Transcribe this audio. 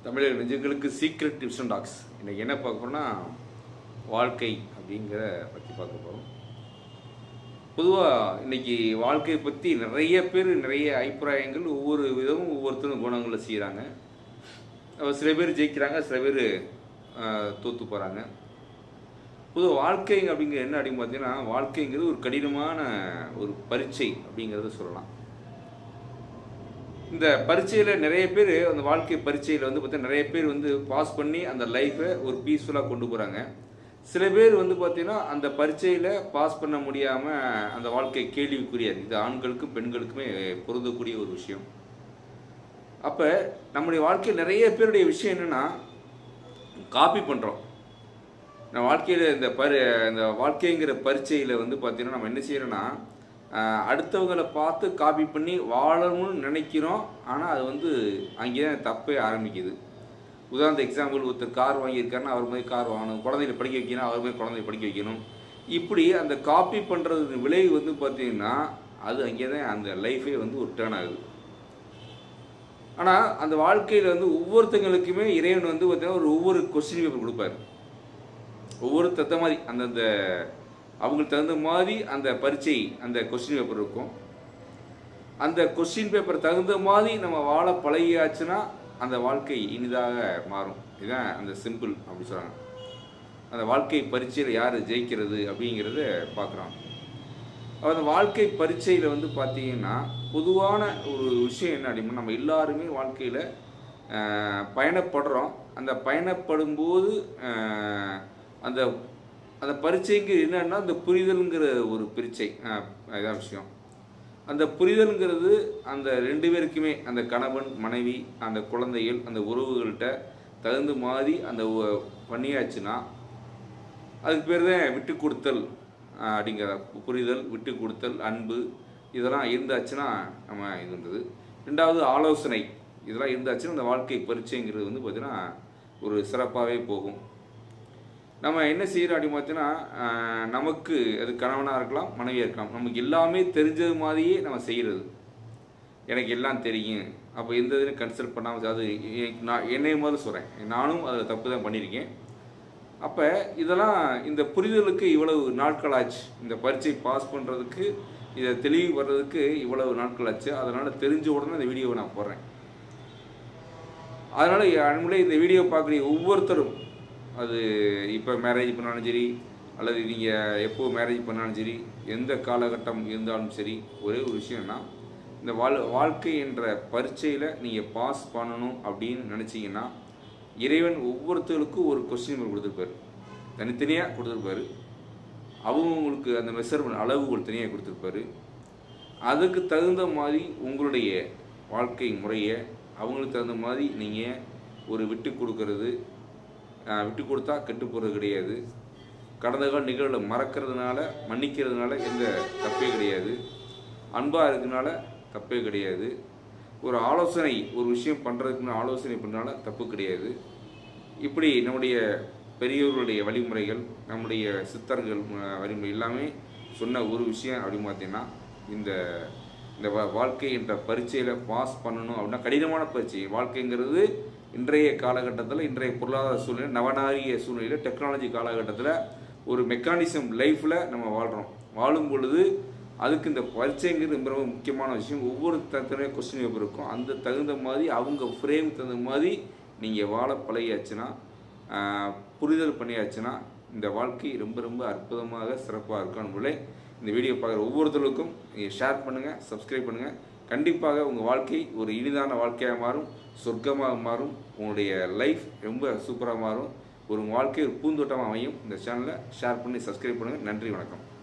தமிழக நெஞ்சங்களுக்கு secret tips and tax இன்னைக்கு என்ன பார்க்க போறோம்னா வாழ்க்கை அப்படிங்கிற பற்றி பார்க்க போகிறோம் பொதுவாக இன்னைக்கு வாழ்க்கையை பற்றி நிறைய பேர் நிறைய அபிப்பிராயங்கள் ஒவ்வொரு விதமும் ஒவ்வொருத்தரும் குணங்களை செய்கிறாங்க சில பேர் ஜெயிக்கிறாங்க சில பேர் தோற்று போகிறாங்க பொதுவாக வாழ்க்கைங்க அப்படிங்கிற என்ன அப்படின்னு பார்த்தீங்கன்னா வாழ்க்கைங்கிறது ஒரு கடினமான ஒரு பரீட்சை அப்படிங்கிறத சொல்லலாம் இந்த பரீட்சையில் நிறைய பேர் அந்த வாழ்க்கை பரீட்சையில் வந்து பார்த்தா நிறைய பேர் வந்து பாஸ் பண்ணி அந்த லைஃப்பை ஒரு பீஸ்ஃபுல்லாக கொண்டு போகிறாங்க சில பேர் வந்து பார்த்தீங்கன்னா அந்த பரீட்சையில் பாஸ் பண்ண முடியாமல் அந்த வாழ்க்கை கேள்விக்குரியாது இது ஆண்களுக்கும் பெண்களுக்குமே பொருந்தக்கூடிய ஒரு விஷயம் அப்போ நம்முடைய வாழ்க்கையில் நிறைய பேருடைய விஷயம் என்னென்னா காப்பி பண்ணுறோம் நம்ம வாழ்க்கையில் இந்த பரி இந்த வாழ்க்கைங்கிற பரீட்சையில் வந்து பார்த்தீங்கன்னா நம்ம என்ன செய்யறோம்னா ஆஹ், அடுத்தவங்களை பார்த்து காப்பி பண்ணி வாழணும்னு நினைக்கிறோம் ஆனால் அது வந்து அங்கே தான் தப்பே ஆரம்பிக்குது உதாரணத்து எக்ஸாம்பிள் ஒருத்தர் கார் வாங்கியிருக்காருன்னா அவர் மாதிரி கார் வாங்கணும் குழந்தைகளை படிக்க வைக்கணும் அவர் மாதிரி குழந்தைய படிக்க வைக்கணும் இப்படி அந்த காப்பி பண்ணுறது விளைவு வந்து பார்த்தீங்கன்னா அது அங்கே தான் அந்த லைஃபே வந்து ஒரு டேர்ன் ஆகுது ஆனால் அந்த வாழ்க்கையில் வந்து ஒவ்வொருத்தங்களுக்குமே இறைவன் வந்து பார்த்தீங்கன்னா ஒரு ஒவ்வொரு கொஸ்டின் பேப்பர் கொடுப்பாரு ஒவ்வொரு தத்த மாதிரி அந்தந்த அவங்களுக்கு தகுந்த மாதிரி அந்த பரீட்சை அந்த கொஸ்டின் பேப்பர் இருக்கும் அந்த கொஸ்டின் பேப்பர் தகுந்த மாதிரி நம்ம வாழ பழகியாச்சுன்னா அந்த வாழ்க்கை இனிதாக மாறும் இதுதான் அந்த சிம்பிள் அப்படி சொல்கிறாங்க அந்த வாழ்க்கை பரீட்சையில் யார் ஜெயிக்கிறது அப்படிங்கிறத பார்க்குறாங்க அந்த வாழ்க்கை பரீட்சையில் வந்து பார்த்தீங்கன்னா பொதுவான ஒரு விஷயம் என்ன அப்படின்னா நம்ம எல்லாருமே வாழ்க்கையில் பயணப்படுறோம் அந்த பயணப்படும்போது ஆஹ், அந்த அந்த பரீட்சைக்கு என்னன்னா அந்த புரிதல்ங்கிற ஒரு பரீட்சை ஆஹ், இதான் விஷயம் அந்த புரிதல்ங்கிறது அந்த ரெண்டு பேருக்குமே அந்த கணவன் மனைவி அந்த குழந்தைகள் அந்த உறவுகள்கிட்ட தகுந்த மாதிரி அந்த உ- பண்ணியாச்சுன்னா அதுக்கு பேர் தான் விட்டு கொடுத்தல் ஆஹ், அப்படிங்கிற புரிதல் விட்டு கொடுத்தல் அன்பு இதெல்லாம் இருந்தாச்சுன்னா நம்ம இதுன்றது ரெண்டாவது ஆலோசனை இதெல்லாம் இருந்தாச்சுன்னா அந்த வாழ்க்கை பரீட்சைங்கிறது வந்து பார்த்தீங்கன்னா ஒரு சிறப்பாகவே போகும் நம்ம என்ன செய்கிறோம் அப்படின்னு பார்த்தீங்கன்னா ஆஹ், நமக்கு அது கணவனாக இருக்கலாம் மனைவியாக இருக்கலாம் நமக்கு எல்லாமே தெரிஞ்சது மாதிரியே நம்ம செய்கிறது எனக்கு எல்லாம் தெரியும் அப்போ எந்த இதுலையும் கன்சல்ட் பண்ணாமல் அது எனக்கு நான் என்னைய முதல்ல சொல்கிறேன் நானும் அதில் தப்பு தான் பண்ணியிருக்கேன் அப்போ இதெல்லாம் இந்த புரிதலுக்கு இவ்வளவு நாட்கள் ஆச்சு இந்த பரீட்சை பாஸ் பண்ணுறதுக்கு இதை தெளிவு வர்றதுக்கு இவ்வளவு நாட்கள் ஆச்சு அதனால் தெரிஞ்ச உடனே இந்த வீடியோவை நான் போடுறேன் அதனால் அன்புலே இந்த வீடியோ பார்க்குற ஒவ்வொருத்தரும் அது இப்போ மேரேஜ் பண்ணாலும் சரி அல்லது நீங்கள் எப்போ மேரேஜ் பண்ணாலும் சரி எந்த காலகட்டம் இருந்தாலும் சரி ஒரே ஒரு விஷயம்னா இந்த வாழ் வாழ்க்கை என்ற பரீட்சையில் நீங்கள் பாஸ் பண்ணணும் அப்படின்னு நினச்சிங்கன்னா இறைவன் ஒவ்வொருத்தருக்கும் ஒரு கொஸ்டின் கொடுத்துருப்பாரு தனித்தனியாக கொடுத்துருப்பாரு அவங்களுக்கு அந்த மெஷர்மெண்ட் அளவுகள் தனியாக கொடுத்துருப்பாரு அதுக்கு தகுந்த மாதிரி உங்களுடைய வாழ்க்கை முறையை அவங்களுக்கு தகுந்த மாதிரி நீங்கள் ஒரு விட்டு கொடுக்கறது ஆஹ், விட்டு கொடுத்தா கெட்டு போகிறது கிடையாது கடந்த கால நிகழ்வுகளை மறக்கிறதுனால மன்னிக்கிறதுனால எந்த தப்பே கிடையாது அன்பாக இருக்கனால தப்பே கிடையாது ஒரு ஆலோசனை ஒரு விஷயம் பண்ணுறதுக்குன்னு ஆலோசனை பண்ணால தப்பு கிடையாது இப்படி நம்முடைய பெரியவர்களுடைய வழிமுறைகள் நம்முடைய சித்தர்கள் அஹ், வழிமுறை எல்லாமே சொன்ன ஒரு விஷயம் அப்படின்னு பார்த்தீங்கன்னா இந்த இந்த வா- வாழ்க்கை என்ற பரீட்சையில் பாஸ் பண்ணணும் அப்படின்னா கடினமான பரீட்சை வாழ்க்கைங்கிறது இன்றைய காலகட்டத்தில் இன்றைய பொருளாதார சூழ்நிலை நவநாகரிக சூழ்நிலையில் டெக்னாலஜி காலகட்டத்தில் ஒரு மெக்கானிசம் லைஃப்பில் நம்ம வாழ்கிறோம் வாழும் பொழுது அதுக்கு இந்த பரீட்சைங்கிறது ரொம்ப ரொம்ப முக்கியமான விஷயம் ஒவ்வொரு தனித்தனிய கொஸ்டின் பேப்பர் இருக்கும் அந்த தகுந்த மாதிரி அவங்க ஃப்ரேம் தகுந்த மாதிரி நீங்கள் வாழ பழகியாச்சுன்னா ஆஹ், புரிதல் பண்ணியாச்சுன்னா இந்த வாழ்க்கை ரொம்ப ரொம்ப அற்புதமாக சிறப்பாக இருக்கும் அன்புகளே இந்த வீடியோ பார்க்குற ஒவ்வொருத்தருக்கும் நீங்கள் ஷேர் பண்ணுங்கள் சப்ஸ்கிரைப் பண்ணுங்கள் கண்டிப்பாக உங்கள் வாழ்க்கை ஒரு இனிதான வாழ்க்கையாக மாறும் சொர்க்கமாக மாறும் உங்களுடைய லைஃப் ரொம்ப சூப்பராக மாறும் ஒரு வாழ்க்கை ஒரு பூந்தோட்டமாக அமையும் இந்த சேனலை ஷேர் பண்ணி சப்ஸ்கிரைப் பண்ணுங்கள் நன்றி வணக்கம்